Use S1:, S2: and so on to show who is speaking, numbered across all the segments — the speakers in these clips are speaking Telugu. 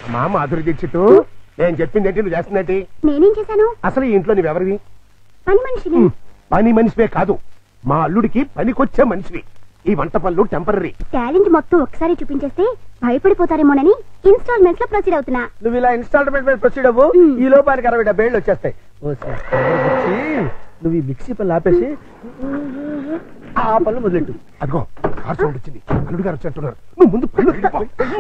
S1: మా మాధురి దీక్షిత్ నేను చెప్పింది ఏంటి నువ్వు చేస్తున్నట్టు
S2: నేనేం చేశాను
S1: అసలు ఈ ఇంట్లో నువ్వెవరివి
S2: పని మనిషిని
S1: హ్మ్. పని మనిషివే కాదు మా అల్లుడికి పనికొచ్చే మనిషివి ఈ వంట పనులు టెంపరీ
S2: టాలెంట్ మొత్తం ఒకసారి చూపించేస్తే భయపడిపోతారేమోనని ఇన్స్టాల్మెంట్స్ లో ప్రొసీడ్ అవుతున్నా
S3: నువ్వు ఇలా ఇన్స్టాల్మెంట్ మీద ప్రొసీడ్ అవ్వు
S2: మ్.
S3: ఈ లోపానికి అరవై డెబ్బై ఏళ్ళు వచ్చేస్తాయి ఓ సార్, బుచ్చి, నువ్వు ఈ మిక్సీ పనులు ఆపేసి ఆ పనులు మొదలెట్టు
S1: అదిగో కార్ సౌండ్ వచ్చింది అల్లుడు గారు వచ్చేట్టున్నారు నువ్వు ముందు పనులు వెళ్ళిపో.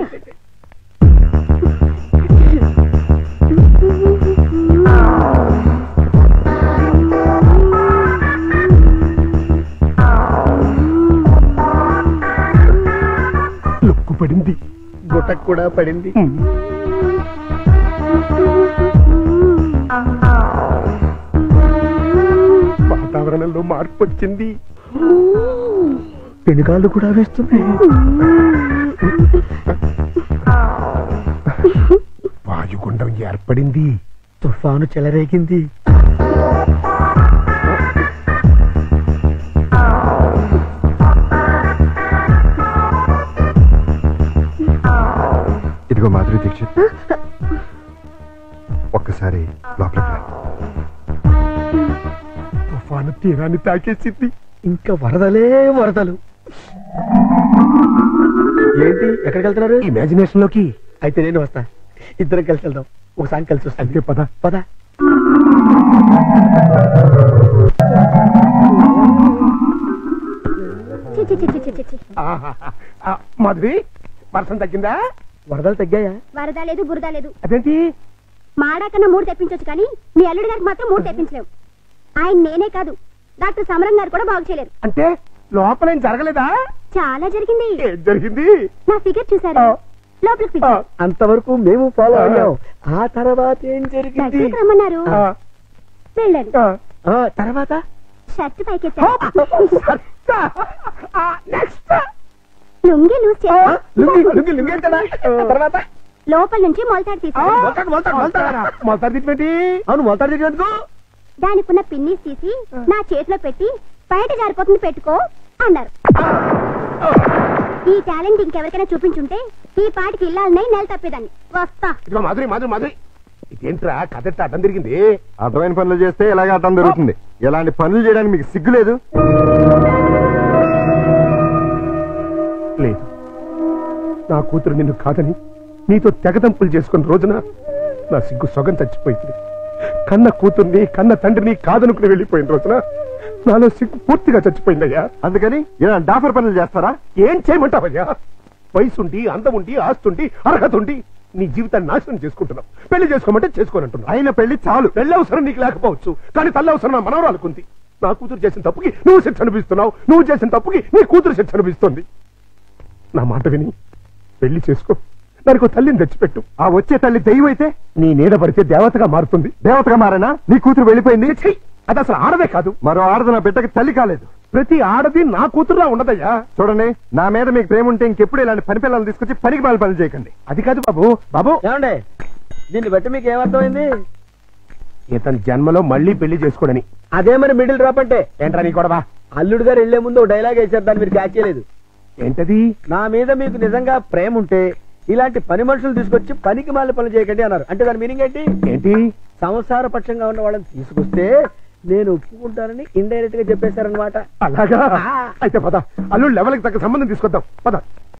S1: లుక్కు పడింది
S3: గుట్టకు కూడా పడింది
S1: హ్మ్. వాతావరణంలో మార్పు వచ్చింది
S3: పెనుగాళ్ళు కూడా వేస్తున్నాయి
S1: వాయుగుండం ఏర్పడింది
S3: తుఫాను చెలరేగింది
S4: ఇదిగో మాధురి దీక్షిత్ ఒక్కసారి లోపలికి రా
S1: తుఫాను తీరాన్ని తాకేసింది
S3: ఇంకా వరదలే వరదలు ఏంటి ఎక్కడికి వెళ్తున్నారు
S1: ఇమాజినేషన్ లోకి
S3: అయితే నేను వస్తా ఇద్దరం కలిసి వెళ్దాం ఒకసారి కలిసి వస్తాను
S1: అంతే పద
S3: పద
S2: చి, చి, చి, చి, చి, చి, చి.
S1: ఆహాహా. ఆ, మాధురి వర్షం తగ్గిందా
S3: వరదలు తగ్గాయా
S2: వరద లేదు బురద లేదు
S1: అదేంటి
S2: మాడా కన్నా మూడు తెప్పించొచ్చు కానీ మీ అల్లుడి గారికి మాత్రం మూడు తెప్పించలేవు ఆయన నేనే కాదు డాక్టర్ సమరం గారు కూడా బాగు చేయలేరు
S1: అంటే లోపల ఏం జరగలేదా
S2: చాలా జరిగింది
S1: ఏం జరిగింది
S2: నా ఫిగర్ చూసారా లోపలికి
S1: ఆ,
S2: పిలిచారు.
S3: అంతవరకు మేము ఫాలో అయ్యాం ఆ తర్వాత ఏం జరిగింది
S2: దగ్గరికి రమ్మన్నారు
S1: ఆ,
S2: వెళ్ళాను
S1: ఆ.
S3: ఆ తర్వాత
S2: షర్ట్ పైకెత్తాను
S1: సత్తా. ఆ, next.
S2: లుంగి లూజ్ చేసి
S3: లుంగి లుంగి లుంగి ఏంటడా? ఆ తర్వాత
S2: లోపల నుంచి మొలతాడు
S1: ఆ,
S2: తీసాను
S3: మొలతాడు, మొలతాడు, మొలతాడు.
S1: మొలతాడు తిప్పేంటి?
S3: అవును మొలతాడు తిరిగేందుకు
S2: దానికున్న పిన్నిస్ తీసి నా చేతిలో పెట్టి బయట జారిపోతుంది పెట్టుకో అన్నారు ఈ టాలెంట్ ఇంకెవరికైనా చూపించుంటే ఈ పాటికి ఇల్లాలనే నెల తప్పేదాన్ని వస్తా
S1: ఇదిగో మాధురి మాధురి మాధురి ఇదేంట్రా కదెట్ట అడ్డం తిరిగింది
S4: అర్థమైన పనులు చేస్తే ఇలాగే అర్థం జరుగుతుంది ఇలాంటి పనులు చేయడానికి మీకు సిగ్గు లేదు
S1: లేదు నా కూతురు నిన్ను కాదని నీతో తెగదంపులు చేసుకున్న రోజున నా సిగ్గు సొగం చచ్చిపోయింది కన్న కూతుర్ని కన్న తండ్రిని కాదనుకుని వెళ్ళిపోయిన రోజున నాలో సిగ్గు పూర్తిగా చచ్చిపోయిందయ్యా
S4: అందుకని ఇలా డాఫర్ పనులు చేస్తారా
S1: ఏం చేయమంటావయ్యా వయసుండి అందముండి ఆస్తుండి అర్హత ఉండి నీ జీవితాన్ని నాశనం చేసుకుంటున్నావు పెళ్లి చేసుకోమంటే చేసుకోనంటున్నావు
S4: అయిన పెళ్లి చాలు
S1: పెళ్లి అవసరం నీకు లేకపోవచ్చు కానీ తల్లి అవసరం నా మనవరాలకుంది నా కూతురు చేసిన తప్పుకి నువ్వు శిక్ష అనిపిస్తున్నావు నువ్వు చేసిన తప్పుకి నీ కూతురు శిక్ష అనిపిస్తుంది నా మాట విని పెళ్లి చేసుకో దానికి ఓ తల్లిని తెచ్చిపెట్టు
S4: ఆ వచ్చే తల్లి దెయ్యం అయితే
S1: నీ నీడ పడితే దేవతగా మారుతుంది
S4: దేవతగా మారేనా నీ కూతురు వెళ్ళిపోయింది
S1: ఛీ! అది అసలు ఆడదే కాదు
S4: మరో ఆడది నా బిడ్డకి తల్లి కాలేదు
S1: ప్రతి ఆడది నా కూతురులా ఉండదయ్యా
S4: చూడండి నా మీద మీకు ప్రేమ ఉంటే ఇంకెప్పుడు ఇలాంటి పని పిల్లలు తీసుకొచ్చి పనికి మాల పనులు చేయకండి
S1: అది కాదు బాబు బాబు
S3: ఏమండి దీన్ని బట్టి మీకు ఏమర్థమైంది
S1: ఇతని జన్మలో మళ్ళీ పెళ్లి చేసుకోడని
S3: అదే మరి మిడిల్ డ్రాప్ అంటే
S1: ఏంట్రా నీ గొడవ
S3: అల్లుడు గారు వెళ్లే ముందు డైలాగ్ వేసారు దాన్ని మీరు క్యాచ్ చేయలేదు
S1: ఏంటది
S3: నా మీద మీకు నిజంగా ప్రేమ ఉంటే ఇలాంటి పని మనుషులు తీసుకొచ్చి పనికి మాల పనులు చేయకండి అన్నారు అంటే దాని మీనింగ్ ఏంటి
S1: ఏంటి
S3: సంసార పక్షంగా ఉన్న వాళ్ళని తీసుకొస్తే నేను ఒప్పుకుంటానని ఇండైరెక్ట్ గా చెప్పేశారనమాట
S1: అలాగా అయితే పద అల్లుడు లెవెల్కి తగ్గ సంబంధం తీసుకొద్దాం పద